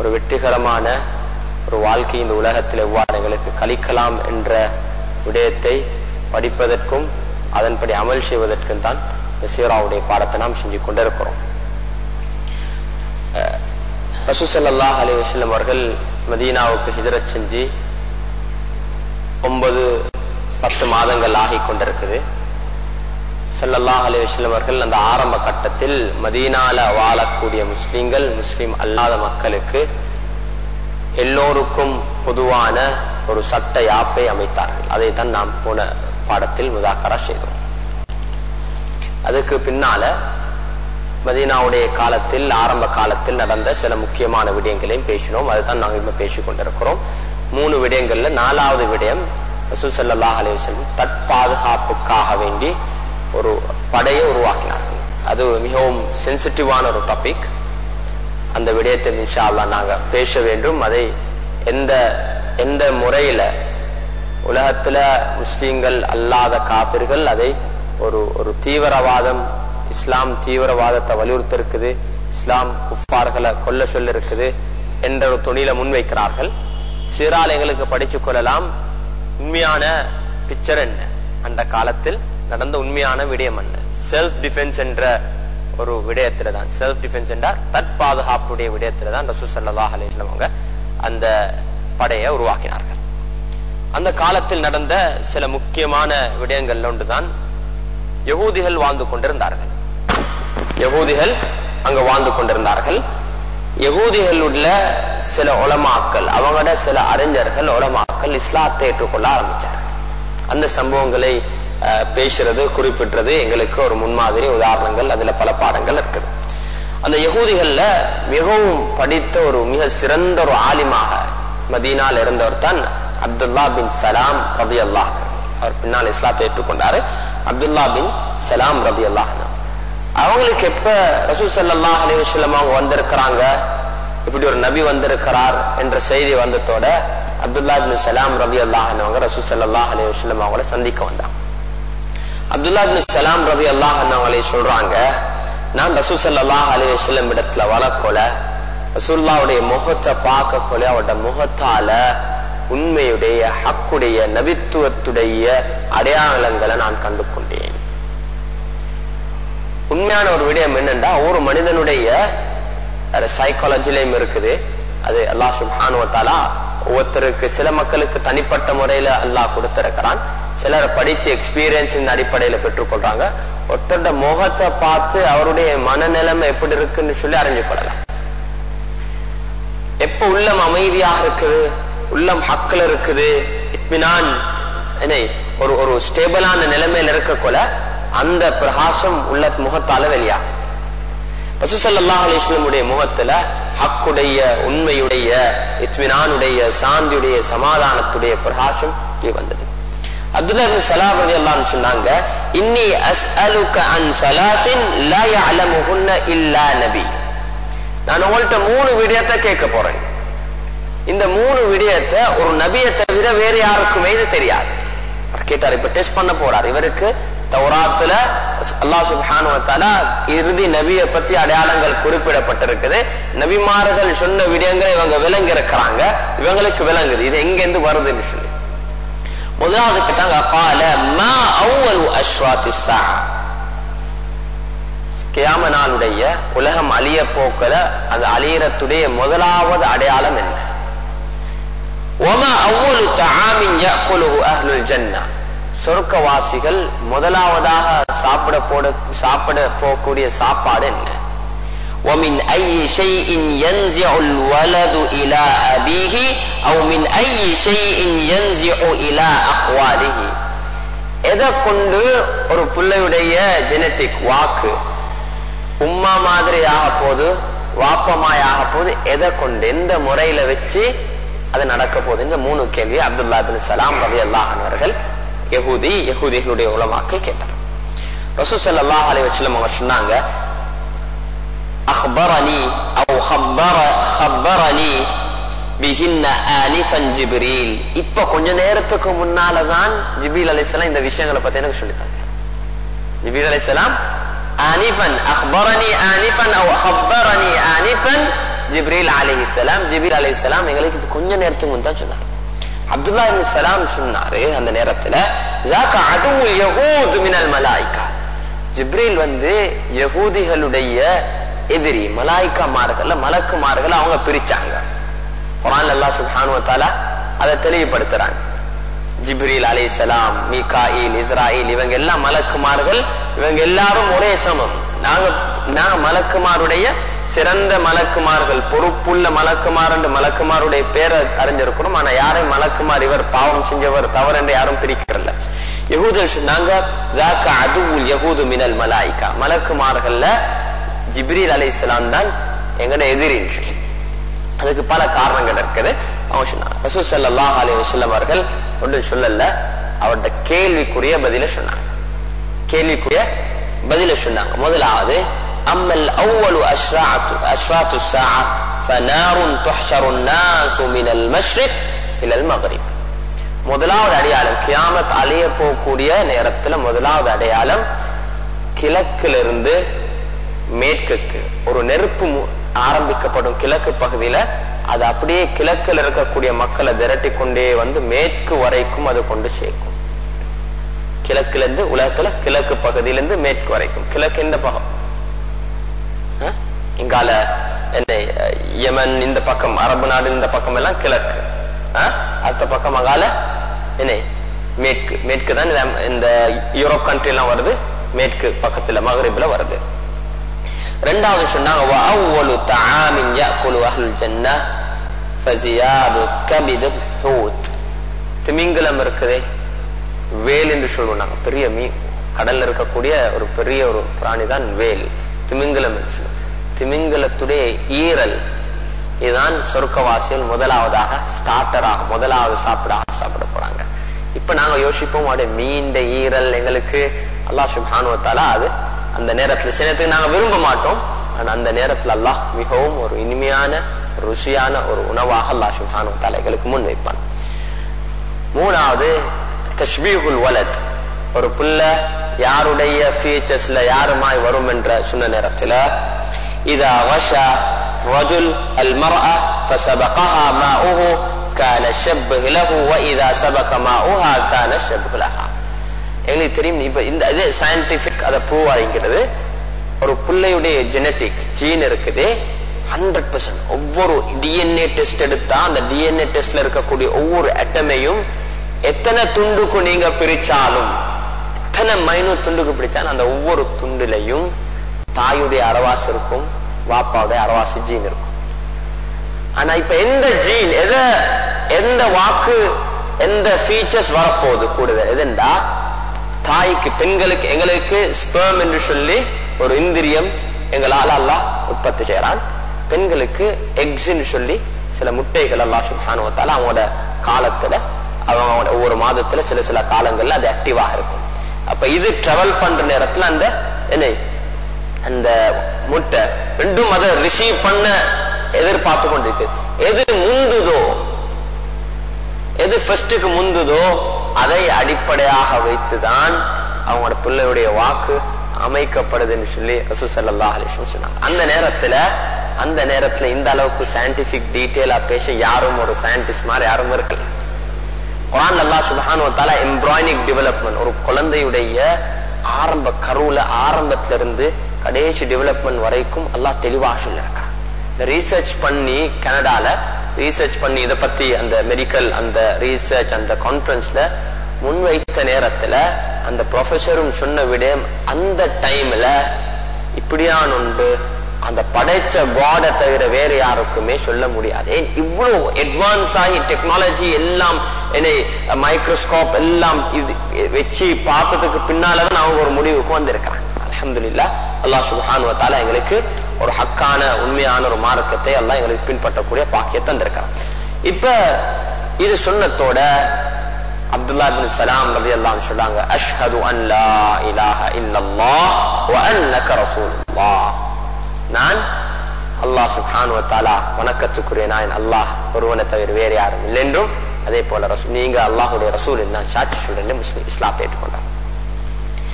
ஒரு வெற்றிகரமான ஒரு வாழ்க்கை இந்த உலகத்தில் எவ்வாறு எங்களுக்கு கழிக்கலாம் என்ற விடயத்தை படிப்பதற்கும் அதன்படி அமல் செய்வதற்கும் தான் இந்த சீராவுடைய பாடத்தை நாம் செஞ்சு கொண்டிருக்கிறோம் ரசூசல்லாஹ் அலி வசல்லம் அவர்கள் மதீனாவுக்கு ஹிஜரத் செஞ்சு ஒன்பது பத்து மாதங்கள் ஆகி கொண்டிருக்குது சல்லல்லாஹ் அலி வஸ்லம் அவர்கள் அந்த ஆரம்ப கட்டத்தில் மதீனால வாழக்கூடிய முஸ்லிம்கள் முஸ்லிம் அல்லாத மக்களுக்கு எல்லோருக்கும் பொதுவான ஒரு சட்ட யாப்பை அமைத்தார்கள் அதை தான் நாம் போன பாடத்தில் முதாக்கரா செய்தோம் அதுக்கு பின்னால மதீனாவுடைய காலத்தில் ஆரம்ப காலத்தில் நடந்த சில முக்கியமான விடயங்களையும் பேசினோம் அதுதான் நாங்கள் இப்ப பேசிக் கொண்டிருக்கிறோம் மூணு விடயங்கள்ல நாலாவது விடயம் ரசூல் சல்லாஹ் அலி வசல்லம் தற்பாதுகாப்புக்காக வேண்டி ஒரு படையை உருவாக்கினார்கள் அது மிகவும் சென்சிட்டிவான ஒரு டாபிக் அந்த விடயத்தை இன்ஷா அல்லா நாங்க பேச வேண்டும் அதை எந்த எந்த முறையில உலகத்துல முஸ்லீம்கள் அல்லாத காபிர்கள் அதை ஒரு ஒரு தீவிரவாதம் இஸ்லாம் தீவிரவாதத்தை வலியுறுத்த இருக்குது இஸ்லாம் குஃபார்களை கொல்ல சொல்ல இருக்குது என்ற ஒரு துணியில முன்வைக்கிறார்கள் சிறால் எங்களுக்கு படிச்சு கொள்ளலாம் உண்மையான பிக்சர் என்ன அந்த காலத்தில் நடந்த உண்மையான விடயம் என்ன செல்ஃப் டிஃபென்ஸ் என்ற ஒரு விடயத்துல தான் செல்ஃப் டிஃபென்ஸ் என்றால் தற்பாதுகாப்புடைய விடயத்துல தான் ரசூ சல்லாஹ் அலிஸ்லவங்க அந்த படையை உருவாக்கினார்கள் அந்த காலத்தில் நடந்த சில முக்கியமான விடயங்கள்ல ஒன்றுதான் யகூதிகள் வாழ்ந்து கொண்டிருந்தார்கள் யகூதிகள் அங்க வாழ்ந்து கொண்டிருந்தார்கள் யகூதிகள் உள்ள சில உலமாக்கள் அவங்களோட சில அறிஞர்கள் உலமாக்கள் இஸ்லாத்தை ஏற்றுக்கொள்ள ஆரம்பிச்சார்கள் அந்த சம்பவங்களை பேசுறது குறிப்பிடுறது எங்களுக்கு ஒரு முன்மாதிரி உதாரணங்கள் அதுல பல பாடங்கள் இருக்குது அந்த யகூதிகள்ல மிகவும் படித்த ஒரு மிக சிறந்த ஒரு ஆலிமாக மதீனால் இருந்தவர் தான் அப்துல்லா பின் சலாம் ரபி அல்லாஹ் அவர் பின்னால் இஸ்லாத்தை ஏற்றுக்கொண்டாரு அப்துல்லா பின் சலாம் ரபி அல்லாஹ் அவங்களுக்கு எப்ப ரசூ சல்லாஹ் அலி வஸ்லம் அவங்க வந்திருக்கிறாங்க இப்படி ஒரு நபி வந்திருக்கிறார் என்ற செய்தி வந்ததோட அப்துல்லா பின் சலாம் ரபி அல்லாஹ் அவங்க ரசூ சல்லாஹ் அலி வஸ்லம் அவங்கள சந்திக்க வந்தாங்க அப்துல்லா பின் சலாம் ரவி அல்லாஹ் அவங்களே சொல்றாங்க நான் ரசூ சல்லாஹ் அலி வஸ்லம் இடத்துல வளர்க்கொல ரசூல்லாவுடைய முகத்தை பார்க்க கொல அவட முகத்தால உண்மையுடைய ஹக்குடைய நபித்துவத்துடைய அடையாளங்களை நான் கண்டு கொண்டேன் உண்மையான ஒரு விடயம் என்னன்னா ஒரு மனிதனுடைய சைக்காலஜிலையும் இருக்குது அது அல்லாஹ் சுபானுவத்தாலா ஒவ்வொருத்தருக்கு சில மக்களுக்கு தனிப்பட்ட முறையில அல்லாஹ் கொடுத்திருக்கிறான் சிலர் படிச்சு எக்ஸ்பீரியன்ஸ் இந்த அடிப்படையில பெற்றுக்கொள்றாங்க ஒருத்தரோட முகத்தை பார்த்து அவருடைய மனநிலைமை எப்படி இருக்குன்னு சொல்லி அறிஞ்சு கொள்ளலாம் எப்ப உள்ளம் அமைதியாக இருக்குது உள்ளம் ஹக்கில் இருக்குது இத்மினான் என்ன ஒரு ஒரு ஸ்டேபிளான நிலைமையில இருக்க கொல அந்த பிரகாசம் உள்ள முகத்தால வெளியா ரசூசல்லாஹ் அலிஸ்லமுடைய முகத்துல ஹக்குடைய உண்மையுடைய இத்மினானுடைய சாந்தியுடைய சமாதானத்துடைய பிரகாசம் வந்தது அப்துல்லா இப்னு சலாம் ரலியல்லாஹு சொன்னாங்க இன்னி அஸ்அலுக அன் சலாத்தின் லா யஅலமுஹுன்ன இல்லா நபி நான் உங்கள்ட்ட மூணு விடயத்தை கேட்க போறேன் இந்த மூணு விடயத்தை ஒரு நபியை தவிர வேற யாருக்குமே இது தெரியாது அவர் கேட்டார் இப்ப டெஸ்ட் பண்ண போறார் இவருக்கு தௌராத்துல அல்லாஹ் சுபானுவத்தால இறுதி நபியை பத்தி அடையாளங்கள் குறிப்பிடப்பட்டிருக்குது நபிமார்கள் சொன்ன விடயங்களை இவங்க விளங்கி இருக்கிறாங்க இவங்களுக்கு விளங்குது இது எங்க இருந்து வருதுன்னு சொல்லி முதலாவது கேட்டாங்க கால மா அவ்வளவு அஸ்வாத்தி கியாம நாளுடைய உலகம் அழிய போக்கல அந்த அழியறத்துடைய முதலாவது அடையாளம் என்ன ஒம அவ்வளவு தாமின் யக்குலுஹு அஹ்லுல் ஜன்னா சொர்க்கவாசிகள் முதலாவதாக சாப்பிட போட சாப்பிட போகக்கூடிய சாப்பாடு என்ன ومن أي شيء ينزع الولد إلى أبيه أو من أي شيء ينزع إلى أخواله எதை கொண்டு ஒரு பிள்ளையுடைய ஜெனட்டிக் வாக்கு உம்மா மாதிரி ஆக போது வாப்பமாய் ஆக போது எதை கொண்டு எந்த முறையில வச்சு அது நடக்க போகுது இந்த மூணு கேள்வி அப்துல்லா பின் சலாம் ரவி அல்லாஹன் அவர்கள் யகுதி யகுதிகளுடைய உலமாக்கள் கேட்டார் ரசூசல்லாஹ் அலி வச்சுலம் அவங்க சொன்னாங்க அஹ்பரனி அவ் ஹப்பர ஹப்பரனி பிஹின்ன ஆனிஃபன் ஜிப்ரீல் இப்ப கொஞ்ச நேரத்துக்கு முன்னாலதான் ஜிபீல் அலிஸ்லாம் இந்த விஷயங்களை பத்தி எனக்கு சொல்லித்தாங்க ஜிபீல் அலிஸ்லாம் ஆனிஃபன் அஹ்பரனி ஆனிஃபன் அவ் ஹப்பரனி ஆனிஃபன் ஜிப்ரீல் அலைஹிஸ்ஸலாம் ஜிப்ரீல் அலைஹிஸ்ஸலாம் எங்களுக்கு இப்ப கொஞ்ச நேரத்துக்கு முன் தான் சொன்னார் அப்துல்லா இப்னு சலாம் சொன்னாரு அந்த நேரத்துல ஜாக அதுவுல் யஹூத் மினல் மலாயிகா ஜிப்ரீல் வந்து யகூதிகளுடைய எதிரி மலாய்க்காமார்கள்ல மலக்குமார்கள் அவங்க பிரிச்சாங்க குரான் அல்லாஹ் சுப்ஹானு வ தஆலா அதை தெளிவுபடுத்துறாங்க ஜிப்ரீல் அலைஹிஸ்ஸலாம் மீகாயில் இஸ்ராயில் இவங்க எல்லாம் மலக்குமார்கள் இவங்க எல்லாரும் ஒரே சமம் நாங்க நாங்க மலக்குமாருடைய சிறந்த மலக்குமார்கள் பொறுப்புள்ள மலக்குமார் என்று மலக்குமாருடைய பேரை அறிஞ்சிருக்கிறோம் ஆனா யாரையும் மலக்குமார் இவர் பாவம் செஞ்சவர் தவறு என்று யாரும் பிரிக்கிறல்ல யகூதர் சொன்னாங்க ஜாக்க அதுவுல் யகூது மினல் மலாய்கா மலக்குமார்கள்ல ஜிப்ரீல் அலைஹிஸ்ஸலாம் தான் எங்கட எதிரின்னு சொல்லி அதுக்கு பல காரணங்கள் இருக்குது அவங்க சொன்னாங்க ரசூல் ஸல்லல்லாஹு அலைஹி வஸல்லம் அவர்கள் ஒன்றும் சொல்லல அவர்கிட்ட கேள்விக்குரிய பதில சொன்னாங்க கேள்விக்குரிய பதில சொன்னாங்க முதலாவது அம்மல் அவ்வளு அஷ்ராத்து அஷ்ராத்து الساعة فنار تحشر الناس من المشرق إلى المغرب முதலாவது அடையாளம் கியாமத் அழிய போகக்கூடிய நேரத்துல முதலாவது அடையாளம் கிழக்கிலிருந்து மேற்குக்கு ஒரு நெருப்பு மு- ஆரம்பிக்கப்படும் கிழக்கு பகுதியில அது அப்படியே கிழக்கில் இருக்கக்கூடிய மக்களை திரட்டி கொண்டே வந்து மேற்கு வரைக்கும் அது கொண்டு சேர்க்கும் கிழக்குல இருந்து உலகத்துல கிழக்கு பகுதியிலிருந்து மேற்கு வரைக்கும் கிழக்கு எந்த பக்கம் அஹ்? இங்கால என்ன அஹ், யமன் இந்த பக்கம் அரபு நாடு இந்த பக்கம் எல்லாம் கிழக்கு அஹ்? அடுத்த பக்கம் அங்கால என்ன மேற்கு மேற்கு தான் இந்த- இந்த யூரோப் கண்ட்ரி எல்லாம் வருது மேற்கு பக்கத்துல மகரிப்ல வருது ரெண்டாவது சொன்னாங்க وَأَوَّلُ طَعَامٍ يَأْكُلُ أَهْلُ الْجَنَّةِ فَزِيَادُ كَبِدِ الْحُوتِ திமிங்கலம் இருக்குதே வேல் என்று சொல்லுவோம் நாங்க பெரிய மீன் கடல்ல இருக்கக்கூடிய ஒரு பெரிய ஒரு பிராணி தான் வேல் திமிங்கலம் என்று சொல்லுவோம் திமிங்கலத்துடைய ஈரல் இதுதான் சொர்க்கவாசிகள் முதலாவதாக ஸ்டார்டராக முதலாவது சாப்பிட சாப்பிட போறாங்க இப்ப நாங்க யோசிப்போம் அப்படியே மீண்ட ஈரல் எங்களுக்கு அல்லாஹ் சுப்ஹானு வத்தாலா அது அந்த நேரத்துல சினத்துக்கு நாங்க விரும்ப மாட்டோம் ஆனா அந்த நேரத்துல அல்லாஹ் மிகவும் ஒரு இனிமையான ருசியான ஒரு உணவாக அல்லாஹ் சுப்ஹானு வத்தாலா எங்களுக்கு முன் வைப்பான் மூணாவது தஷ்பீகுல் வலத் ஒரு புள்ள யாருடைய ஃபீச்சர்ஸ்ல யாருமாய் வரும் என்ற சொன்ன நேரத்துல இதா வஷா رجل المرأة فسبقها ماؤه كان الشبه له وإذا سبق ماؤها كان الشبه لها எங்களுக்கு தெரியும் இப்ப இந்த இது சயின்டிபிக் அதை ப்ரூவ் ஆகிக்கிறது ஒரு பிள்ளையுடைய ஜெனட்டிக் ஜீன் இருக்குது ஹண்ட்ரட் பர்சன்ட் ஒவ்வொரு டிஎன்ஏ டெஸ்ட் எடுத்தா அந்த டிஎன்ஏ டெஸ்ட்ல இருக்கக்கூடிய ஒவ்வொரு அட்டமையும் எத்தனை துண்டுக்கு நீங்க பிரிச்சாலும் எத்தனை மைனூட் துண்டுக்கு பிடிச்சாலும் அந்த ஒவ்வொரு துண்டுலையும் தாயுடைய அரவாசி இருக்கும் வாப்பாவுடைய அரவாசி ஜீன் இருக்கும் ஆனா இப்ப எந்த ஜீன் எத எந்த வாக்கு எந்த ஃபீச்சர்ஸ் வரப்போகுது கூடுதல் எதுண்டா தாய்க்கு பெண்களுக்கு எங்களுக்கு ஸ்பெர்ம் என்று சொல்லி ஒரு இந்திரியம் எங்களால் அல்லாஹ் உற்பத்தி செய்யறான் பெண்களுக்கு எக்ஸ்ன்னு சொல்லி சில முட்டைகள் அல்லாஹ் சுப்ஹானஹு வ தஆலா அவங்களோட காலத்துல அவங்க ஒவ்வொரு மாதத்துல சில சில காலங்கள்ல அது ஆக்டிவாக இருக்கும் அப்ப இது டிராவல் பண்ற நேரத்துல அந்த என்ன அந்த முட்டை ரெண்டும் அதை ரிசீவ் பண்ண எதிர்பார்த்து கொண்டிருக்கு எது முந்துதோ எது ஃபர்ஸ்டுக்கு முந்துதோ அதை அடிப்படையாக வைத்துதான் அவங்களோட பிள்ளையுடைய வாக்கு அமைக்கப்படுதுன்னு சொல்லி ரசூ ஸல்லல்லாஹு அலைஹி வஸல்லம் சொன்னாங்க அந்த நேரத்துல அந்த நேரத்துல இந்த அளவுக்கு சயின்டிபிக் டீட்டெயிலா பேச யாரும் ஒரு சயின்டிஸ்ட் மாதிரி யாரும் இருக்கல குரான் அல்லாஹ் சுப்ஹானஹு வ தஆலா எம்ப்ராய்னிக் டெவலப்மெண்ட் ஒரு குழந்தையுடைய ஆரம்ப கருவுல ஆரம்பத்துல இருந்து கடைசி டெவலப்மெண்ட் வரைக்கும் அல்லாஹ் தெளிவாக சொல்லியிருக்கான் இந்த ரீசர்ச் பண்ணி கனடால ரீசர்ச் பண்ணி இதை பத்தி அந்த மெடிக்கல் அந்த ரீசர்ச் அந்த கான்ஃபரன்ஸ்ல முன்வைத்த நேரத்துல அந்த ப்ரொஃபஸரும் சொன்ன விடயம் அந்த டைம்ல இப்படியான உண்டு அந்த படைச்ச காட தவிர வேற யாருக்குமே சொல்ல முடியாது ஏன் இவ்வளவு அட்வான்ஸ் ஆகி டெக்னாலஜி எல்லாம் என்னை மைக்ரோஸ்கோப் எல்லாம் இது வச்சு பார்த்ததுக்கு பின்னாலதான் அவங்க ஒரு முடிவுக்கு வந்திருக்காங்க அல்ஹம்துலில்லாஹ் அல்லாஹ் சுப்ஹானஹு வ தஆலா எங்களுக்கு ஒரு ஹக்கான உண்மையான ஒரு மார்க்கத்தை எல்லாம் எங்களுக்கு பின்பற்றக்கூடிய பாக்கியத்தை தந்திருக்கிறான் இப்ப இது சொன்னத்தோட அப்துல்லா பின் சலாம் ரலியல்லாஹு அன்ஹு சொல்றாங்க அஷ்ஹது அன் லா இலாஹ இல்லல்லாஹ் வ அன்னக ரசூலுல்லாஹ் நான் அல்லாஹ் சுப்ஹானு தாலா வணக்கத்துக்குரிய நான் அல்லாஹ் ஒருவனை தவிர வேறு யாரும் இல்லை என்றும் அதே போல ரசூல் நீங்க அல்லாஹுடைய ரசூல் நான் சாட்சி சொல்றேன் முஸ்லிம் இஸ்லாத்தை ஏற்றுக்கொண்டார்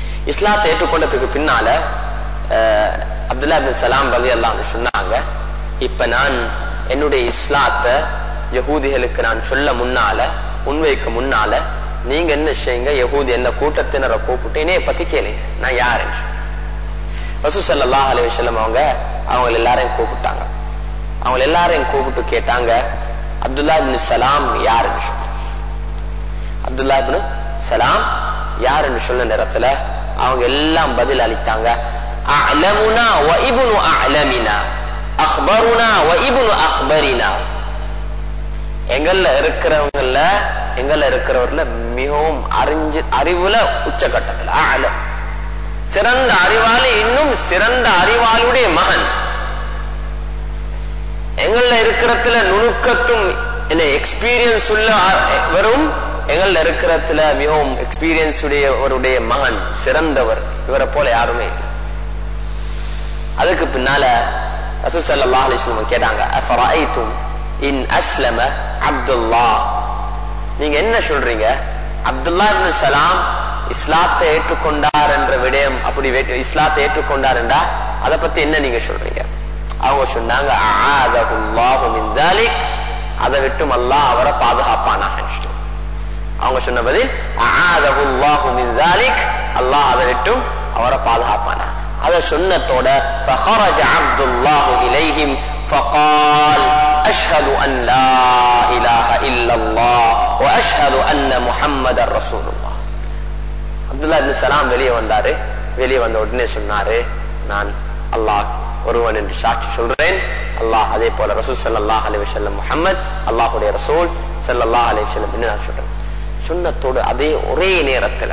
இஸ்லாத்தை ஏற்றுக்கொண்டதுக்கு பின்னால அஹ், அப்துல்லா பின் சலாம் ரலி அல்லாஹ் சொன்னாங்க இப்ப நான் என்னுடைய இஸ்லாத்தை யகூதிகளுக்கு நான் சொல்ல முன்னால முன்வைக்க முன்னால நீங்க என்ன செய்யுங்க யகூதி என்ன கூட்டத்தினரை கூப்பிட்டு என்னைய பத்தி கேளுங்க நான் யாருன்னு ரசூ ஸல்லல்லாஹு அலைஹி வஸல்லம் அவங்க அவங்க எல்லாரையும் கூப்பிட்டாங்க அவங்க எல்லாரையும் கூப்பிட்டு கேட்டாங்க அப்துல்லா இப்னு சலாம் யாருன்னு சொல்லி அப்துல்லா இப்னு சலாம் யாருன்னு சொன்ன நேரத்துல அவங்க எல்லாம் பதில் அளித்தாங்க அலமுனா வ இப்னு அலமினா அக்பருனா வ இப்னு அக்பரினா எங்கள்ல இருக்கிறவங்கள எங்கள்ல இருக்கிறவர்ல மிகவும் அறிஞ்சு அறிவுல உச்சகட்டத்துல அலம் சிறந்த அறிவாளி இன்னும் சிறந்த அறிவாளுடைய மகன் எங்கள்ல இருக்கிறதுல நுணுக்கத்தும் என்ன எக்ஸ்பீரியன்ஸ் உள்ள ஆ- வெறும் எங்கள்ல இருக்கிறதுல மிகவும் எக்ஸ்பீரியன்ஸ் உடையவருடைய மகன் சிறந்தவர் இவரை போல யாருமே இல்லை அதுக்கு பின்னால ரசூல் ஸல்லல்லாஹு அலைஹி வஸல்லம் கேட்டாங்க அஃபரஐதும் இன் அஸ்லம அப்துல்லா நீங்க என்ன சொல்றீங்க அப்துல்லா இப்னு சலாம் இஸ்லாத்தை ஏற்றுக்கொண்டார் என்ற விடயம் அப்படி வே- இஸ்லாத்தை ஏற்றுக்கொண்டார் என்றா அதை பத்தி என்ன நீங்க சொல்றீங்க அவங்க சொன்னாங்க அஆதஹுல்லாஹு மின் ذلك அதை விட்டும் அல்லாஹ் அவரை பாதுகாப்பானாக அவங்க சொன்ன பதில் அஆதஹுல்லாஹு மின் ذلك அல்லாஹ் அதை விட்டும் அவரை பாதுகாப்பானா அதை சொன்னதோட فخرج عبد الله إليهم فقال أشهد أن لا إله إلا الله وأشهد أن محمد رسول الله அப்துல்லா இப்னு சலாம் வெளியே வந்தாரு வெளியே வந்த உடனே சொன்னாரு நான் அல்லாஹ் ஒருவன் என்று சாட்சி சொல்றேன் அல்லாஹ் அதே போல ரசூல் ஸல்லல்லாஹு அலைஹி வஸல்லம் முஹம்மத் அல்லாஹ்வுடைய ரசூல் ஸல்லல்லாஹு அலைஹி வஸல்லம் என்று நான் சொல்றேன் சுன்னத்தோடு அதே ஒரே நேரத்துல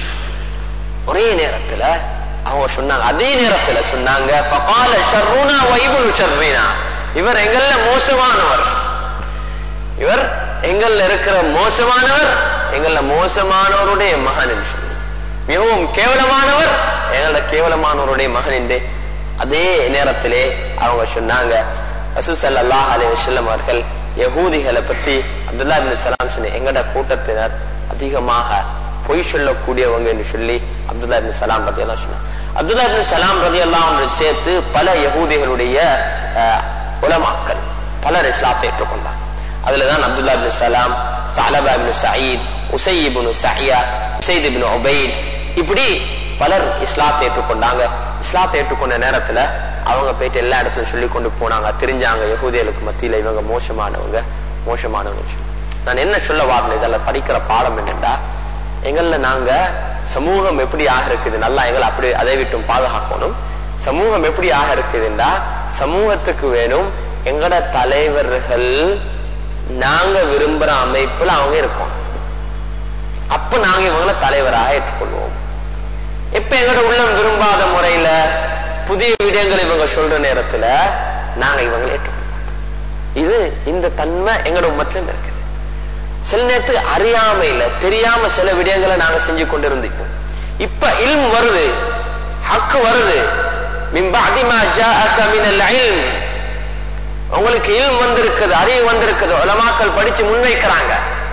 ஒரே நேரத்துல அவங்க சொன்னாங்க அதே நேரத்துல சொன்னாங்க ஃபகால ஷர்ருனா வ இப்னு ஷர்ரினா இவர் எங்கள்ல மோசமானவர் இவர் எங்கள்ல இருக்கிற மோசமானவர் எங்கள்ல மோசமானவருடைய மகன் என்று சொல்லி மிகவும் கேவலமானவர் எங்களோட கேவலமானவருடைய மகன் என்று அதே நேரத்திலே அவங்க சொன்னாங்க ரசூ ஸல்லல்லாஹு அலைஹி வஸல்லம் அவர்கள் யகூதிகளை பற்றி அப்துல்லா இப்னு சலாம் சொன்ன எங்கட கூட்டத்தினர் அதிகமாக பொய் சொல்லக்கூடியவங்க என்று சொல்லி அப்துல்லா இப்னு சலாம் ரதி எல்லாம் சொன்னாங்க அப்துல்லா இப்னு சலாம் ரதி எல்லாம் சேர்த்து பல யகூதிகளுடைய அஹ், உலமாக்கள் பலர் இஸ்லாத்தை ஏற்றுக்கொண்டார் அதுலதான் Abdullah ibn Salam Thalaba ibn Saeed Usaid ibn Sahya Usaid ibn Ubaid இப்படி பலர் இஸ்லாத்தை ஏற்றுக்கொண்டாங்க இஸ்லாத்தை ஏற்றுக்கொண்ட நேரத்துல அவங்க போயிட்டு எல்லா இடத்துலயும் சொல்லி கொண்டு போனாங்க தெரிஞ்சாங்க யகூதியலுக்கு மத்தியில இவங்க மோசமானவங்க மோசமானவங்க சொல்லி. நான் என்ன சொல்ல வரணும் இதெல்லாம் படிக்கிற பாடம் என்னண்டா எங்கள்ல நாங்க சமூகம் எப்படி ஆக இருக்குது நல்லா எங்களை அப்படி அதை விட்டும் பாதுகாக்கணும் சமூகம் எப்படி ஆக இருக்குதுண்டா சமூகத்துக்கு வேணும் எங்கட தலைவர்கள் நாங்க விரும்புற அமைப்புல அவங்க இருக்கணும் அப்ப நாங்க இவங்கள தலைவராக ஏற்றுக்கொள்வோம் இப்ப எங்கட உள்ளம் விரும்பாத முறையில புதிய விடயங்கள் இவங்க சொல்ற நேரத்துல நாங்க இவங்களை ஏற்றுக்கொள்வோம் இது இந்த தன்மை எங்கட உம்மத்திலும் இருக்குது சில நேரத்துக்கு அறியாமையில தெரியாம சில விடயங்களை நாங்க செஞ்சு கொண்டிருந்தோம் இப்ப இல்ம் வருது ஹக்கு வருது மின் பஅதி மா ஜாஅக மினல் இல்ம் உங்களுக்கு இல்ம் வந்திருக்குது அறிவு வந்திருக்குது உலமாக்கள் படிச்சு முன்வைக்கிறாங்க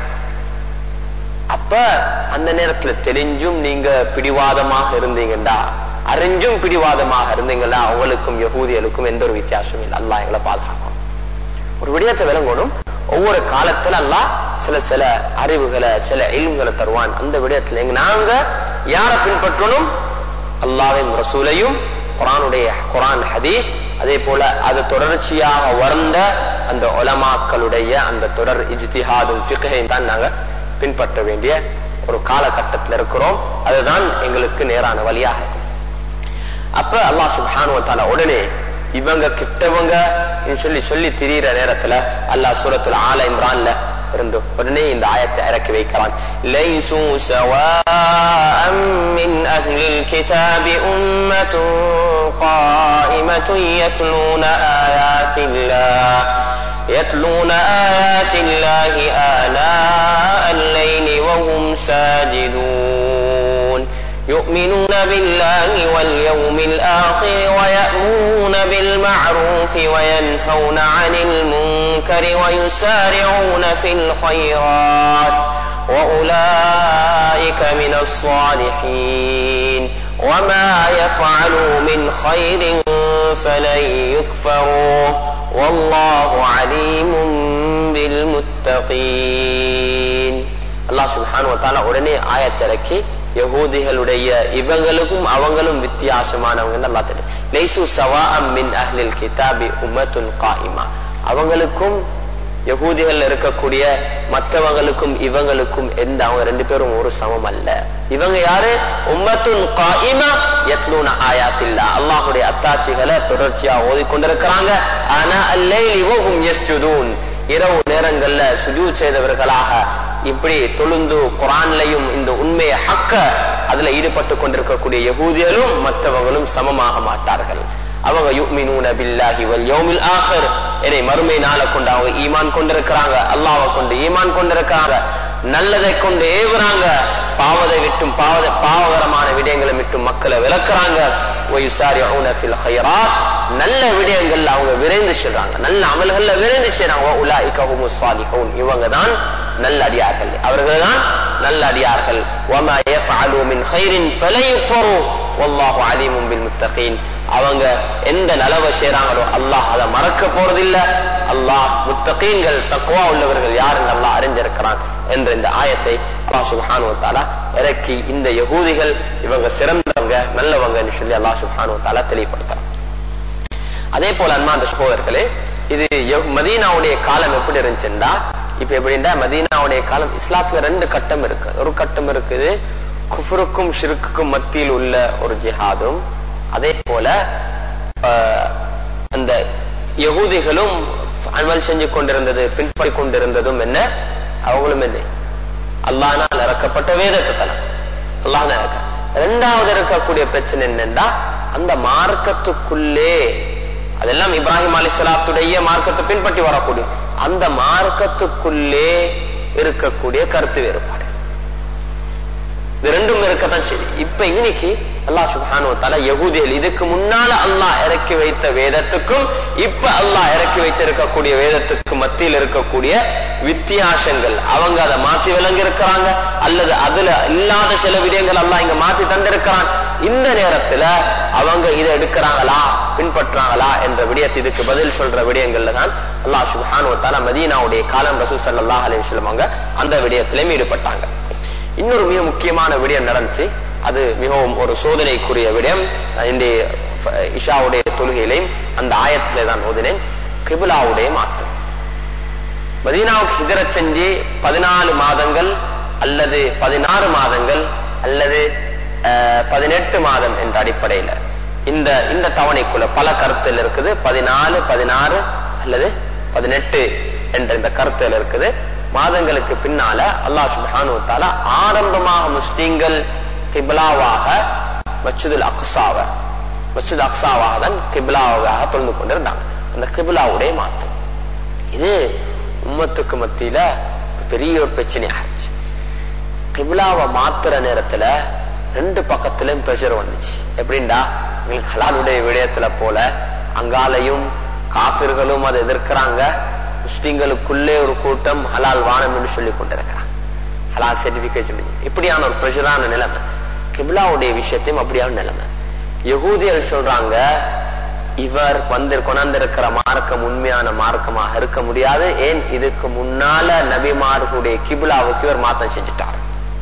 அப்ப அந்த நேரத்துல தெரிஞ்சும் நீங்க பிடிவாதமாக இருந்தீங்கடா அறிஞ்சும் பிடிவாதமாக இருந்தீங்களா உங்களுக்கும் யகூதியலுக்கும் எந்த ஒரு வித்தியாசமும் இல்லை அல்லாஹ் எங்களை பாதுகாக்கும் ஒரு விடயத்தை விளங்கணும் ஒவ்வொரு காலத்துல அல்லாஹ் சில சில அறிவுகளை சில இல்ம்களை தருவான் அந்த விடயத்துல எங்க நாங்க யாரை பின்பற்றணும் அல்லாஹ்வின் ரசூலையும் குரானுடைய குரான் ஹதீஸ் அதே போல அது தொடர்ச்சியாக வந்த அந்த உலமாக்களுடைய அந்த தொடர் இஜ்திஹாதும் ஃபிக்ஹையும் தான் நாங்க பின்பற்ற வேண்டிய ஒரு காலகட்டத்தில் இருக்கிறோம் அதுதான் எங்களுக்கு நேரான வழியாக இருக்கும் அப்ப அல்லாஹ் சுப்ஹானு வ தஆலா உடனே இவங்க கிட்டவங்க சொல்லி சொல்லி திரியிற நேரத்துல அல்லாஹ் சூரத்துல் ஆல இம்ரான்ல இருந்து உடனே இந்த ஆயத்தை இறக்கி வைக்கிறான் லைசு சவாஅம் மின் அஹ்லில் கிதாபி உம்மத்துன் قائمة يتلون آيات الله يتلون آيات الله آناء الليل وهم ساجدون يؤمنون بالله واليوم الآخر ويأمرون بالمعروف وينهون عن المنكر ويسارعون في الخيرات وأولئك من الصالحين وما يفعلوا من خير فلن يكفروه والله عليم بالمتقين அல்லாஹ் சுப்ஹானஹு வ தஆலா உடனே ஆயத்திறக்கி யகூதிகளுடைய இவங்களுக்கும் அவங்களும் வித்தியாசமானவங்க அல்லாஹ் தெரியும் லைசு சவாஅம் மின் அஹ்லில் கிதாபி உம்மத்துன் காயிமா அவங்களுக்கும் யகூதிகள் இருக்கக்கூடிய மற்றவங்களுக்கும் இவங்களுக்கும் எந்த அவங்க ரெண்டு பேரும் ஒரு சமம் அல்ல இவங்க யாரு உம்மத்துன் காயிமா யத்லூன ஆயாத்தில்லா அல்லாஹ்வுடைய அத்தாட்சிகளை தொடர்ச்சியா ஓதிக்கொண்டிருக்கிறாங்க ஆனா அல்லைலி வஹும் யஸ்ஜுதூன் இரவு நேரங்கள்ல சுஜூத் செய்தவர்களாக இப்படி தொழுந்து குரான்லையும் இந்த உண்மையை ஹக்க அதுல ஈடுபட்டு கொண்டிருக்கக்கூடிய யகூதிகளும் மற்றவங்களும் சமமாக மாட்டார்கள் அவங்க யுமினூன பில்லாஹி வல் யௌமில் ஆஹிர் என்னை மறுமை நாளை கொண்டு அவங்க ஈமான் கொண்டிருக்கிறாங்க அல்லாஹ்வை கொண்டு ஈமான் கொண்டிருக்கிறாங்க நல்லதை கொண்டு ஏவுறாங்க பாவதை விட்டும் பாவ பாவகரமான விடயங்களை விட்டும் மக்களை விளக்குறாங்க وَيُسَارِعُونَ فِي الْخَيْرَاتِ நல்ல விடயங்கள்ல அவங்க விரைந்து செல்றாங்க நல்ல அமல்கள்ல விரைந்து செய்றாங்க உலாயிக ஹுமுஸ் சாலிஹூன் இவங்க தான் நல்ல அடியார்கள் அவர்கள் தான் நல்ல அடியார்கள் وَمَا يَفْعَلُوا مِنْ خَيْرٍ فَلَنْ يُكْفَرُوا وَاللَّهُ عَلِيمٌ بِالْمُتَّقِينَ அவங்க எந்த நலவை செய்றாங்களோ அல்லாஹ் அதை மறக்க போறதில்ல அல்லாஹ் முத்தகீன்கள் தக்குவா உள்ளவர்கள் யார் என்று அல்லாஹ் அறிஞ்சிருக்கிறான் என்ற இந்த ஆயத்தை அல்லாஹ் சுப்ஹானு வத்தாலா இறக்கி இந்த யகூதிகள் இவங்க சிறந்தவங்க நல்லவங்கன்னு சொல்லி அல்லாஹ் சுப்ஹானு வத்தாலா தெளிவுபடுத்துறான் அதே போல அன்பாந்த சகோதரர்களே இது யஹ்- மதீனாவுடைய காலம் எப்படி இருந்துச்சுன்னா இப்ப எப்படின்னா மதீனாவுடைய காலம் இஸ்லாத்துல ரெண்டு கட்டம் இருக்கு ஒரு கட்டம் இருக்குது குஃபருக்கும் ஷிருக்குக்கும் மத்தியில் உள்ள ஒரு ஜிஹாதும் அதே போல ஆஹ், அந்த யகூதிகளும் அமல் செஞ்சு கொண்டிருந்தது பின்பற்றி கொண்டிருந்ததும் என்ன அவங்களும் என்ன அல்லாஹ்னால் இறக்கப்பட்ட வேதத்தை தலம் அல்லாஹ் இறக்க ரெண்டாவது இருக்கக்கூடிய பிரச்சனை என்னன்னா அந்த மார்க்கத்துக்குள்ளே அதெல்லாம் இப்ராஹிம் அலிஸ்லாத்துடைய மார்க்கத்தை பின்பற்றி வரக்கூடிய அந்த மார்க்கத்துக்குள்ளே இருக்கக்கூடிய கருத்து வேறுபாடு இது ரெண்டும் இருக்கத்தான் சரி இப்ப இன்னைக்கு அல்லாஹ் சுப்ஹானு தஆலா யகூதிகள் இதுக்கு முன்னால அல்லாஹ் இறக்கி வைத்த வேதத்துக்கும் இப்ப அல்லாஹ் இறக்கி வைத்திருக்கக்கூடிய வேதத்துக்கு மத்தியில் இருக்கக்கூடிய வித்தியாசங்கள் அவங்க அதை மாத்தி விளங்கி இருக்கிறாங்க அல்லது அதுல இல்லாத சில விடயங்கள் அல்லாஹ் இங்க மாத்தி தந்திருக்கிறான் இந்த நேரத்துல அவங்க இதை எடுக்கிறாங்களா பின்பற்றாங்களா என்ற விடயத்தை இதுக்கு பதில் சொல்ற விடயங்கள்ல தான் அல்லாஹ் சுப்ஹானு தஆலா மதீனாவுடைய காலம் ரசூல் ஸல்லல்லாஹு அலைஹி வஸல்லம் அவங்க அந்த விடயத்திலும் ஈடுபட்டாங்க இன்னொரு மிக முக்கியமான விடயம் நடந்துச்சு அது மிகவும் ஒரு சோதனைக்குரிய விடயம் இன்றைய ஃப- இஷாவுடைய தொழுகையிலையும் அந்த ஆயத்திலே தான் ஓதினேன் கிபிலாவுடைய மாற்றம் மதீனாவுக்கு ஹிஜரத் செஞ்சு பதினாலு மாதங்கள் அல்லது பதினாறு மாதங்கள் அல்லது அஹ், பதினெட்டு மாதம் என்ற அடிப்படையில இந்த இந்த தவணைக்குள்ள பல கருத்தில் இருக்குது பதினாலு பதினாறு அல்லது பதினெட்டு என்ற இந்த கருத்தில் இருக்குது மாதங்களுக்கு பின்னால அல்லாஹ் சுப்ஹானு வ தஆலா ஆரம்பமாக முஸ்லிம்கள் கிப்லாவாக மஸ்ஜிதுல் அக்ஸாவை மஸ்ஜித் அக்ஸாவாக தான் கிப்லாவாக தொழுந்து கொண்டிருந்தாங்க அந்த கிப்லாவுடைய மாற்றம் இது உம்மத்துக்கு மத்தியில ஒரு பெரிய ஒரு பிரச்சனை ஆயிடுச்சு கிபிலாவை மாத்துற நேரத்துல ரெண்டு பக்கத்திலும் ப்ரெஷர் வந்துச்சு எப்படின்னா எங்களுக்கு ஹலாலுடைய விடயத்துல போல அங்காலையும் காபிர்களும் அதை எதிர்க்கிறாங்க முஸ்லிம்களுக்குள்ளே ஒரு கூட்டம் ஹலால் வானம் என்று சொல்லி கொண்டிருக்கிறாங்க ஹலால் சர்டிபிகேட் சொல்லி இப்படியான ஒரு ப்ரெஷரான நிலைமை கிபிலாவுடைய விஷயத்தையும் அப்படியான நிலைமை யகூதியர் சொல்றாங்க இவர் வந்து கொண்டிருக்கிற மார்க்கம் உண்மையான மார்க்கமாக இருக்க முடியாது ஏன் இதுக்கு முன்னால நபிமார்களுடைய கிபிலாவுக்கு இவர் மாத்தம் செஞ்சுட்டார்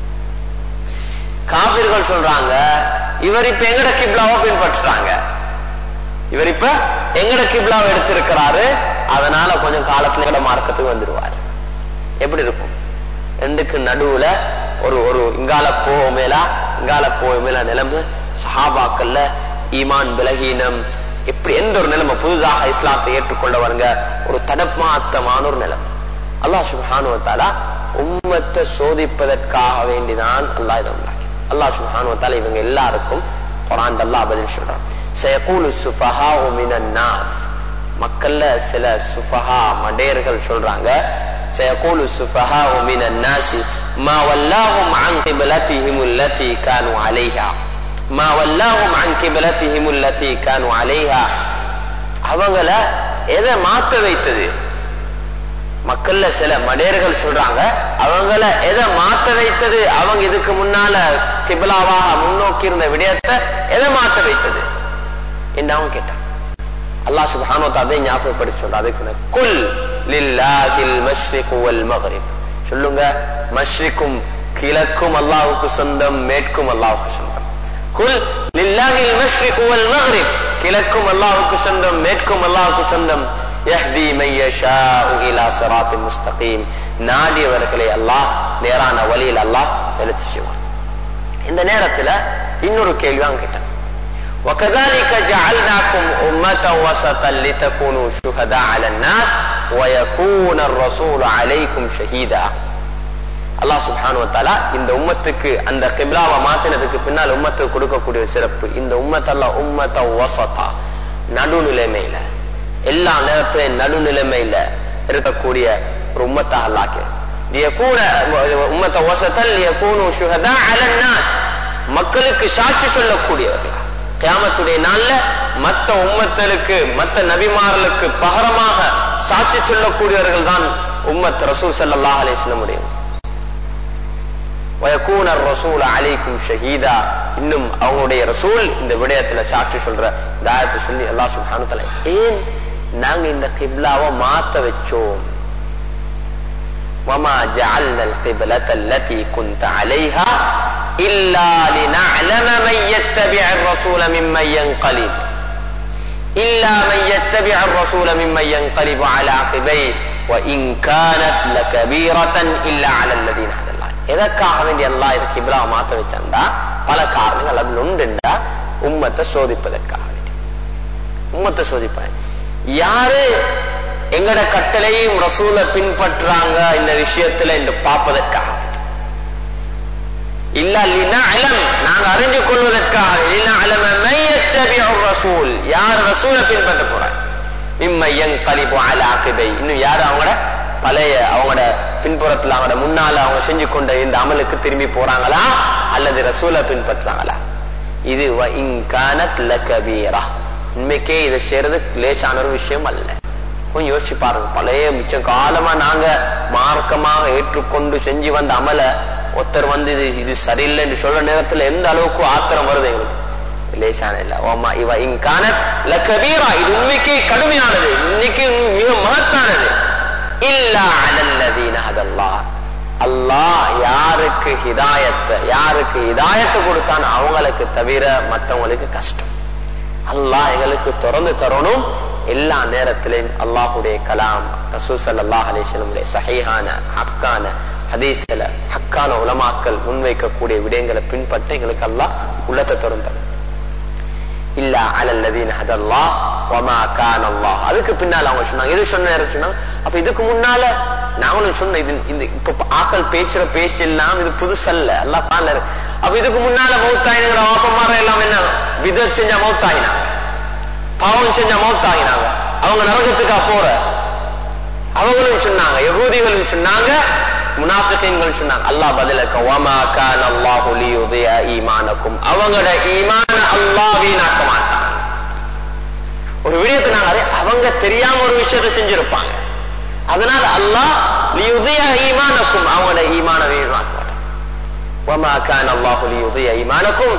காபிர்கள் சொல்றாங்க இவர் இப்ப எங்கட கிப்லாவை பின்பற்றுறாங்க இவர் இப்ப எங்கட கிப்லாவை எடுத்திருக்கிறாரு அதனால கொஞ்சம் காலத்துல எங்கட மார்க்கத்துக்கு வந்துருவார் எப்படி இருக்கும் ரெண்டுக்கு நடுவுல ஒரு ஒரு இங்கால போக மேலா இங்கால போக மேலா நிலைமை சஹாபாக்கள்ல ஈமான் பலகீனம் எப்படி எந்த ஒரு நிலைமை புதுதாக இஸ்லாத்தை ஏற்றுக்கொண்டவருங்க ஒரு தடமாத்தமான ஒரு நிலைமை அல்லாஹ் சுப்ஹானு வ தஆலா உம்மத்தை சோதிப்பதற்காக வேண்டிதான் அல்லாஹ் இதை உண்டாக்கி அல்லாஹ் சுப்ஹானு வ தஆலா இவங்க எல்லாருக்கும் குர்ஆன் அல்லாஹ் பதில் சொல்றான் சயகூலு சுஃபஹாஉ மினன் நாஸ் மக்கள்ல சில சுஃபஹா மடேர்கள் சொல்றாங்க سيقول السفهاء من الناس ما ولاهم عن قبلتهم التي كانوا عليها ما ولاهم عن قبلتهم التي كانوا عليها அவங்கள எதை மாத்த வைத்தது மக்கள்ல சில மடையர்கள் சொல்றாங்க அவங்கள எதை மாத்த வைத்தது அவங்க இதுக்கு முன்னால கிபிலாவாக முன்னோக்கி இருந்த விடயத்தை எதை மாத்த வைத்தது என்று அவன் கேட்டான் அல்லாஹ் சுப்ஹானஹு வ தஆலா அதை ஞாபகப்படுத்தி சொல்றான் அதுக்கு குல் லில்லாஹில் மஷ்ரிகு வல் மக்ரிப் சொல்லுங்க மஷ்ரிக்கும் கிழக்கும் அல்லாஹ்வுக்கு சொந்தம் மேற்கும் அல்லாஹ்வுக்கு சொந்தம் குல் லில்லாஹில் மஷ்ரிகு வல் மக்ரிப் கிழக்கும் அல்லாஹ்வுக்கு சொந்தம் மேற்கும் அல்லாஹ்வுக்கு சொந்தம் யஹ்தி மை யஷாஉ இலா சிராத்தின் முஸ்தகீம் நாடியவர்களை அல்லாஹ் நேரான வழியில் அல்லாஹ் எழுத்து செய்வான் இந்த நேரத்துல இன்னொரு கேள்வி அவங்க கேட்டான் وكذلك جعلناكم أمة وسطا لتكونوا شهداء على الناس ويكون الرسول عليكم شهيدا அல்லாஹ் சுப்ஹானு வத்தாலா இந்த உம்மத்துக்கு அந்த கிப்லாவை மாத்தினதுக்கு பின்னால் உம்மத்துக்கு கொடுக்கக்கூடிய சிறப்பு இந்த உம்மத்தெல்லாம் உம்மத்த வசத்தா நடுநிலைமையில எல்லா நேரத்திலும் நடுநிலைமையில இருக்கக்கூடிய ஒரு உம்மத்தா அல்லாக்கு லியகூன உம்மத்த வசத்தல் லியகூனு ஷுஹதா அலன் நாஸ் மக்களுக்கு சாட்சி சொல்லக்கூடியவர்களா கியாமத்துடைய நாள்ல மத்த உம்மத்தலுக்கு மத்த நபிமார்களுக்கு பகரமாக சாட்சி சொல்லக்கூடியவர்கள் தான் உம்மத் ரசூல் ஸல்லல்லாஹு அலைஹி வஸல்லம் முடியும் வயக்கூன ரசூல் அலைக்கும் ஷஹீதா இன்னும் அவங்களுடைய ரசூல் இந்த விடயத்துல சாட்சி சொல்ற இந்த ஆயத்தை சொல்லி அல்லாஹ் சுப்ஹானஹு தஆலா ஏன் நாங்க இந்த கிப்லாவை மாத்த வச்சோம் وما جعلنا القبلة التي كنت عليها إلا لنعلم من يتبع الرسول ممن ينقلب إلا من يتبع الرسول ممن ينقلب على عقبيه وإن كانت لكبيرة إلا على الذين هدى الله எதற்காக வேண்டிய அல்லா இது கிப்லா மாத்த வச்சாண்டா பல காரணங்கள் அதில் உண்டுண்டா உம்மத்தை சோதிப்பதற்காக வேண்டி உம்மத்தை சோதிப்பாங்க யாரு எங்கட கட்டளையும் ரசூலை பின்பற்றாங்க இந்த விஷயத்துல என்று பார்ப்பதற்காக இல்ல இல்லைன்னா அலம் நாங்க அறிஞ்சு கொள்வதற்காக இல்லைன்னா அலம ரசூல் யார் ரசூலை பின்பற்ற போறாங்க இம்மையங் கலிபு அல ஆக்கிபை இன்னும் யாரு அவங்களோட பழைய அவங்களோட பின்புறத்துல அவங்களோட முன்னால அவங்க செஞ்சு கொண்ட இந்த அமலுக்கு திரும்பி போறாங்களா அல்லது ரசூலை பின்பற்றாங்களா இது இன்கானத் லகபீரா உண்மைக்கே இதை செய்யறது லேசான ஒரு விஷயம் அல்ல கொஞ்சம் யோசிச்சு பாருங்க பழைய மிச்சம் காலமா நாங்க மார்க்கமாக ஏற்றுக்கொண்டு செஞ்சு வந்த அமல ஒருத்தர் வந்து இது இது சரியில்லை என்று சொல்ற நேரத்துல எந்த அளவுக்கு ஆத்திரம் வருது எங்களுக்கு லேசான இல்ல ஓமா இவ இங்கான லக்கபீரா இது உண்மைக்கு கடுமையானது இன்னைக்கு மிக மகத்தானது இல்லா அலல்லதீன அதல்லா அல்லாஹ் யாருக்கு ஹிதாயத்தை யாருக்கு ஹிதாயத்தை கொடுத்தான் அவங்களுக்கு தவிர மற்றவங்களுக்கு கஷ்டம் அல்லாஹ் எங்களுக்கு திறந்து தரணும் எல்லா நேரத்திலையும் அல்லாஹுடைய கலாம் ரசூ சல்லாஹ் அலிஸ்லமுடைய சஹீஹான ஹக்கான ஹதீஸ்ல ஹக்கான உலமாக்கள் முன்வைக்கக்கூடிய விடயங்களை பின்பற்ற எங்களுக்கு அல்லாஹ் உள்ளத்தை திறந்தார் இல்ல அலல்லதீன் ஹதல்லா வமா கான் அல்லாஹ் அதுக்கு பின்னால அவங்க சொன்னாங்க எது சொன்ன நேரம் சொன்னாங்க அப்ப இதுக்கு முன்னால நாங்களும் சொன்ன இது இந்த இப்ப ஆக்கள் பேச்சுற பேச்சு எல்லாம் இது புதுசல்ல எல்லாம் பால அப்ப இதுக்கு முன்னால மௌத்தாயினுங்கிற வாப்பமார எல்லாம் என்ன வித செஞ்ச மௌத்தாயினாங்க பாவம் செஞ்ச மௌத்தாகினாங்க அவங்க நரகத்துக்கா போற அவங்களும் சொன்னாங்க யகூதிகளும் சொன்னாங்க முனாஃபிகீன்கள் சொன்னாங்க அல்லாஹ் பதிலக்க வமா கான் அல்லாஹு லியுதிய ஈமானக்கும் அவங்களோட ஈமான அல்லாஹ் வீணாக்க மாட்டான் ஒரு விடயத்தை நாங்க அதே அவங்க தெரியாம ஒரு விஷயத்தை செஞ்சிருப்பாங்க அதனால அல்லாஹ் லியுதிய ஈமானக்கும் அவங்களோட ஈமான வீணாக்க மாட்டான் வமா கான் அல்லாஹு லியுதிய ஈமானக்கும்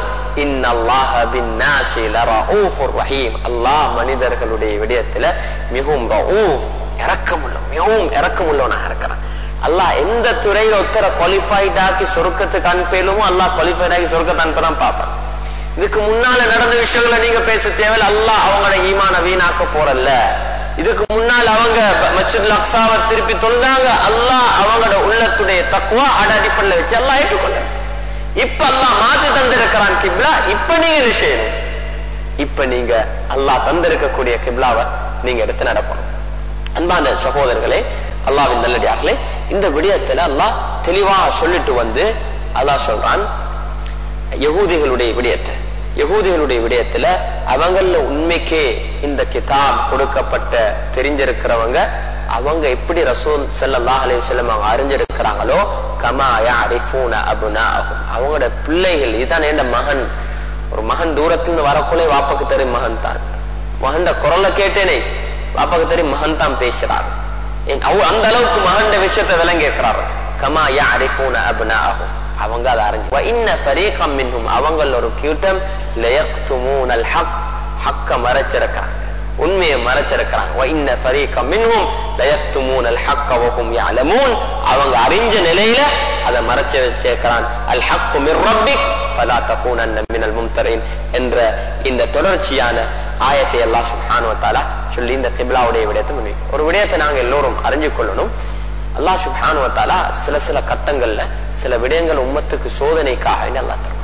அல்லாஹ் மனிதர்களுடைய விடயத்துல மிகவும் இறக்கமுள்ள மிகவும் இறக்கமுள்ளவனாக இருக்கிறான் அல்லாஹ் எந்த துறையில ஒத்தர குவாலிஃபைட் ஆக்கி சொருக்கத்துக்கு அனுப்பலுமோ அல்லாஹ் குவாலிஃபைட் ஆகி சொருக்கத்தை அனுப்பதான் பார்ப்பான் இதுக்கு முன்னால நடந்த விஷயங்களை நீங்க பேச தேவையில்ல அல்லாஹ் அவங்களோட ஈமான வீணாக்க போறல்ல இதுக்கு முன்னால் அவங்க மச்சித் லக்ஸாவை திருப்பி தொழுதாங்க அல்லாஹ் அவங்களோட உள்ளத்துடைய தக்குவா அட அடிப்படையில் வச்சு அல்லாஹ் ஏற்றுக்கொள்ள இப்ப அல்லாஹ் மாற்றி தந்திருக்கிறான் கிப்லா இப்ப நீங்க இது செய்யணும் இப்ப நீங்க அல்லாஹ் தந்திருக்கக்கூடிய கிப்லாவை நீங்க எடுத்து நடக்கணும் அன்பான சகோதரர்களே அல்லாவின் நல்லடியார்களே இந்த விடயத்துல அல்லாஹ் தெளிவா சொல்லிட்டு வந்து அல்லாஹ் சொல்றான் யகூதிகளுடைய விடயத்தை யகூதிகளுடைய விடயத்துல அவங்கள உண்மைக்கே இந்த கிதாப் கொடுக்கப்பட்ட தெரிஞ்சிருக்கிறவங்க அவங்க எப்படி ரசூல் ஸல்லல்லாஹு அலைஹி வஸல்லம் அவங்க அறிஞ்சிருக்கிறாங்களோ கமா யஅரிஃபூன அப்னாஹும் அவங்களோட பிள்ளைகள் இதுதான் என் மகன் ஒரு மகன் தூரத்திலிருந்து வரக்குள்ளே வாப்பாக்கு தெரியும் மகன் தான் மகன் குரலை கேட்டேனே வாப்பாக்கு தெரியும் மகன் தான் பேசுறாரு அந்த அளவுக்கு மகன் விஷயத்தை விளங்கி இருக்கிறாரு கமா யஅரிஃபூன அப்னாஹும் அவங்க அதை அறிஞ்சு வ இன்ன ஃபரீகம் மின்ஹும் அவங்கள ஒரு கூட்டம் லயக்துமூனல் ஹக் ஹக்க மறைச்சிருக்காங்க உண்மையை மறைச்சிருக்கிறாங்க وَإِنَّ فَرِيقًا مِنْهُمْ لَيَكْتُمُونَ الْحَقَّ وَهُمْ يَعْلَمُونَ அவங்க அறிஞ்ச நிலையில அதை மறைச்சு வச்சிருக்கிறான் அல் ஹக்கு மிர் ரப்பிக் ஃபலா தகூனன்ன மினல் மும்தரின் என்ற இந்த தொடர்ச்சியான ஆயத்தை அல்லாஹ் சுப்ஹானஹு வ தஆலா சொல்லி இந்த கிப்லாவுடைய விடயத்தை முன்வைக்கும் ஒரு விடயத்தை நாங்க எல்லோரும் அறிஞ்சு கொள்ளணும் அல்லாஹ் சுப்ஹானஹு வ தஆலா சில சில கட்டங்கள்ல சில விடயங்கள் உம்மத்துக்கு சோதனைக்காக வேண்டி அல்லாஹ் தருவான்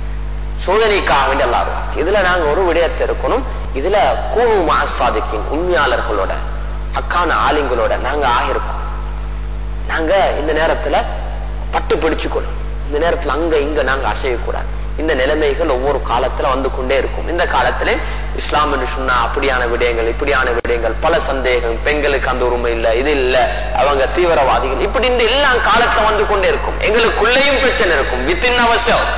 சோதனைக்காக வேண்டி அல்லாஹ் வருவான். இதுல நாங்க ஒரு விடயத்தை இருக்கணும் இதுல கூணு மாசாதிக்கின் உண்மையாளர்களோட அக்கான ஆலிங்களோட நாங்க ஆகிருக்கோம் நாங்க இந்த நேரத்துல பட்டு பிடிச்சுக்கணும் இந்த நேரத்துல அங்க இங்க நாங்க அசையக்கூடாது இந்த நிலைமைகள் ஒவ்வொரு காலத்துல வந்து கொண்டே இருக்கும் இந்த காலத்திலே இஸ்லாம் என்று சொன்னா அப்படியான விடயங்கள் இப்படியான விடயங்கள் பல சந்தேகம் பெண்களுக்கு அந்த உரிமை இல்ல இது இல்ல அவங்க தீவிரவாதிகள் இப்படின்னு எல்லா காலத்துல வந்து கொண்டே இருக்கும் எங்களுக்குள்ளேயும் பிரச்சனை இருக்கும் within our self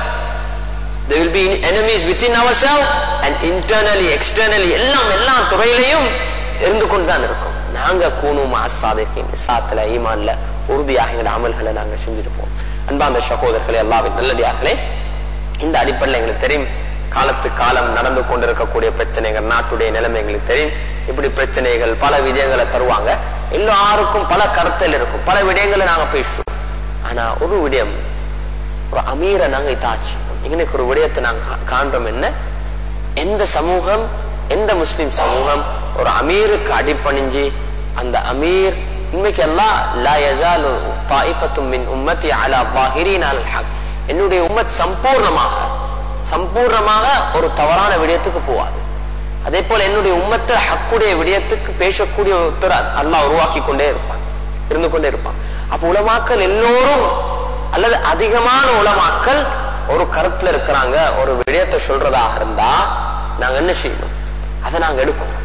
there will be enemies within ourselves and internally externally எல்லாம் எல்லா துறையிலையும் இருந்து கொண்டுதான் இருக்கும் நாங்க கூணும் அசாதிக்கின் இசாத்துல ஈமான்ல உறுதியாக எங்களோட அமல்களை நாங்க செஞ்சுட்டு போவோம் அன்பாந்த சகோதரர்களே எல்லாவின் நல்லடியார்களே இந்த அடிப்படையில் எங்களுக்கு தெரியும் காலத்து காலம் நடந்து கொண்டிருக்கக்கூடிய பிரச்சனைகள் நாட்டுடைய நிலைமை எங்களுக்கு தெரியும் இப்படி பிரச்சனைகள் பல விடயங்களை தருவாங்க எல்லாருக்கும் பல கருத்தில் இருக்கும் பல விடயங்களை நாங்க பேசுவோம் ஆனா ஒரு விடயம் ஒரு அமீரை நாங்க இதாச்சு இன்னைக்கு ஒரு விடயத்தை நாங்க கா- காண்றோம் என்ன எந்த சமூகம் எந்த முஸ்லிம் சமூகம் ஒரு அமீருக்கு அடிபணிஞ்சு அந்த அமீர் உண்மைக்கு எல்லாம் லா யஸாலு தாயிஃபத்தும் மின் உம்மத்தி அலா ظاهرين على الحق என்னுடைய உம்மத் சம்பூர்ணமாக சம்பூர்ணமாக ஒரு தவறான விடயத்துக்கு போவாது அதே போல என்னுடைய உம்மத்தை ஹக்குடைய விடயத்துக்கு பேசக்கூடிய ஒருத்தர் அல்லாஹ் உருவாக்கி கொண்டே இருப்பான் இருந்து கொண்டே இருப்பான் அப்ப உலமாக்கள் எல்லோரும் அல்லது அதிகமான உலமாக்கள் ஒரு கருத்துல இருக்கிறாங்க ஒரு விடயத்தை சொல்றதாக இருந்தா நாங்க என்ன செய்யணும் அதை நாங்க எடுக்கணும்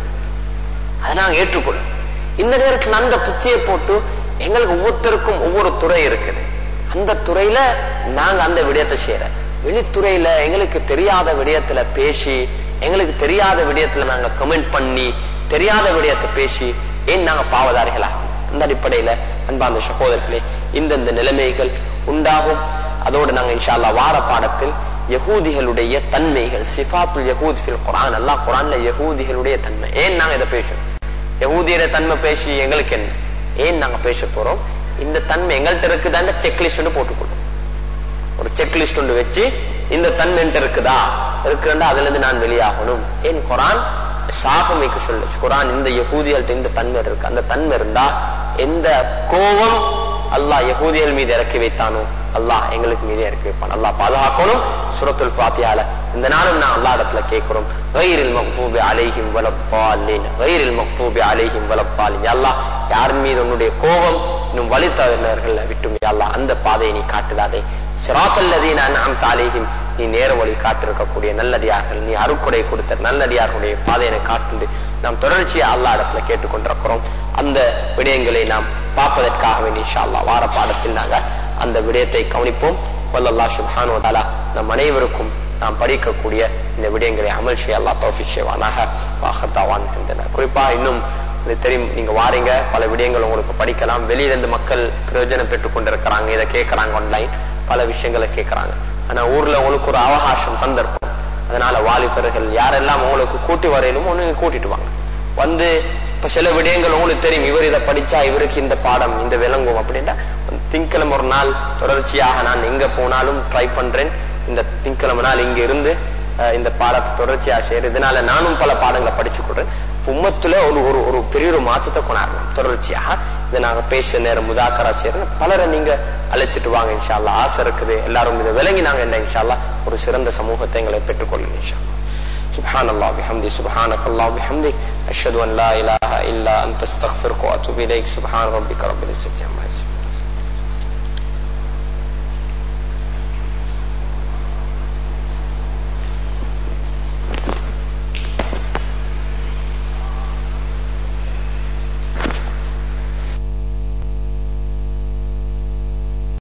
அதை நாங்க ஏற்றுக்கொள்ளும் இந்த நேரத்துல அந்த புத்தியை போட்டு எங்களுக்கு ஒவ்வொருத்தருக்கும் ஒவ்வொரு துறை இருக்குது அந்த துறையில நாங்க அந்த விடயத்தை செய்யற வெளித்துறையில எங்களுக்கு தெரியாத விடயத்துல பேசி எங்களுக்கு தெரியாத விடயத்துல நாங்க கமெண்ட் பண்ணி தெரியாத விடயத்தை பேசி ஏன் நாங்க பாவதாரிகளாகும் அந்த அடிப்படையில அன்பார்ந்த சகோதரர்களே இந்தந்த நிலைமைகள் உண்டாகும் அதோடு நாங்க இன்ஷா அல்லாஹ் வார பாடத்தில் யகூதிகளுடைய தன்மைகள் சிஃபாத்துல் யகூத் ஃபில் குர்ஆன் அல்லாஹ் குர்ஆன்ல யகூதிகளுடைய தன்மை ஏன் நாங்க இதை பேசணும் யகூதியர தன்மை பேசி எங்களுக்கு என்ன ஏன் நாங்க பேச போறோம் இந்த தன்மை எங்கள்கிட்ட இருக்குதான்னு செக்லிஸ்ட் ஒன்று போட்டுக்கொள்ளும் ஒரு செக்லிஸ்ட் ஒன்று வச்சு இந்த தன்மை என்கிட்ட இருக்குதா இருக்குண்டா அதுல இருந்து நான் வெளியாகணும் ஏன் குரான் சாஃபமைக்கு சொல்லு குரான் இந்த யகூதிகள்ட்ட இந்த தன்மை இருக்கு அந்த தன்மை இருந்தா எந்த கோபம் அல்லாஹ் யகூதிகள் மீது இறக்கி வைத்தானோ அல்லாஹ் எங்களுக்கு மீது இறக்கி வைப்பான் அல்லாஹ் பாதுகாக்கணும் சுரத்துல் ஃபாத்தியால இந்த நாளும் நான் அல்லாஹ் இடத்துல கேட்கிறோம் கயிறில் மக்தூபி அலைஹிம் வலப்பாலின் கயிறில் மக்தூபி அலைஹிம் வலப்பாலின் அல்லாஹ் யார் மீது உன்னுடைய கோபம் இன்னும் வழித்தவர்கள் விட்டும் யா அல்லாஹ் அந்த பாதையை நீ காட்டுதாதே சிராத்தல்லதீன அன்அம்த அலைஹிம் நீ நேர வழி காட்டிருக்கக்கூடிய நல்லடியார்கள் நீ அருக்குடை கொடுத்த நல்லடியார்களுடைய பாதையை காட்டுண்டு நாம் தொடர்ச்சியா அல்லாஹ் இடத்துல கேட்டுக்கொண்டிருக்கிறோம் அந்த விடயங்களை நாம் பார்ப்பதற்காக வேண்டி இன்ஷா அல்லாஹ் வார பாடத்தில் நாங்க அந்த விடயத்தை கவனிப்போம் வல்லல்லாஹ் சுப்ஹானஹு வ தஆலா நம் அனைவருக்கும் நாம் படிக்கக்கூடிய இந்த விடயங்களை அமல் செய்ய அல்லாஹ் தௌஃபீக் செய்வானாக வாஹத்தாவான் என்றன குறிப்பா இன்னும் இது தெரியும் நீங்க வாரீங்க பல விடயங்கள் உங்களுக்கு படிக்கலாம் வெளியில இருந்து மக்கள் பிரயோஜனம் பெற்றுக் கொண்டிருக்கிறாங்க இதை கேட்கறாங்க ஆன்லைன் பல விஷயங்களை கேட்கறாங்க ஆனா ஊர்ல உங்களுக்கு ஒரு அவகாசம் சந்தர்ப்பம் அதனால வாலிபர்கள் யாரெல்லாம் உங்களுக்கு கூட்டி வரையிலுமோ நீங்க கூட்டிட்டு வாங்க வந்து இப்ப சில விடயங்கள் உங்களுக்கு தெரியும் இவர் இதை படிச்சா இவருக்கு இந்த பாடம் இந்த விளங்கும் அப்படின்னா திங்கிழமை ஒரு நாள் தொடர்ச்சியாக நான் எங்க போனாலும் ட்ரை பண்றேன் இந்த திங்கிழமை நாள் இங்க இருந்து அஹ், இந்த பாடத்தை தொடர்ச்சியாக செய்யறது இதனால நானும் பல பாடங்களை படிச்சு கொடுறேன் உம்மத்துல ஒரு ஒரு ஒரு பெரிய ஒரு மாற்றத்தை கொண்டாடலாம் தொடர்ச்சியாக இதை நாங்க பேச நேரம் முதாக்கரா செய்யறோம் பலரை நீங்க அழைச்சிட்டு வாங்க இன்ஷா அல்லாஹ் ஆசை இருக்குது எல்லாரும் இதை விளங்கி நாங்க என்ன இன்ஷா அல்லாஹ் ஒரு சிறந்த சமூகத்தை எங்களை பெற்றுக்கொள்ளும் இன்ஷா அல்லாஹ். سبحان الله بحمدي سبحانك الله بحمدك أشهد أن لا إله إلا أنت استغفرك وأتوب إليك سبحان ربك رب العزة عما يصفون